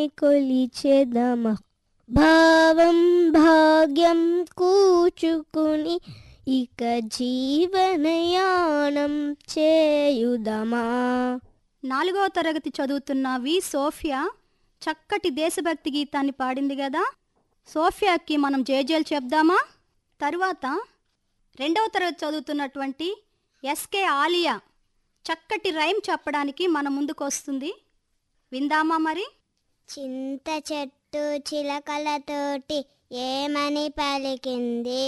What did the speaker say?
కొలిచెదమ భావం భాగ్యం కూచుకుని ఇక జీవనయానం చేయుదమా నాలుగవ తరగతి చదువుతున్న వి సోఫియా చక్కటి దేశభక్తి గీతాన్ని పాడింది కదా సోఫియాకి మనం జేజేలు చెప్దామా తరువాత రెండవ తరగతి చదువుతున్నటువంటి ఎస్కే ఆలియా చక్కటి రైమ్ చెప్పడానికి మన ముందుకు వస్తుంది విందామా మరి చింత చెట్టు చిలకలతోటి ఏమని పలికింది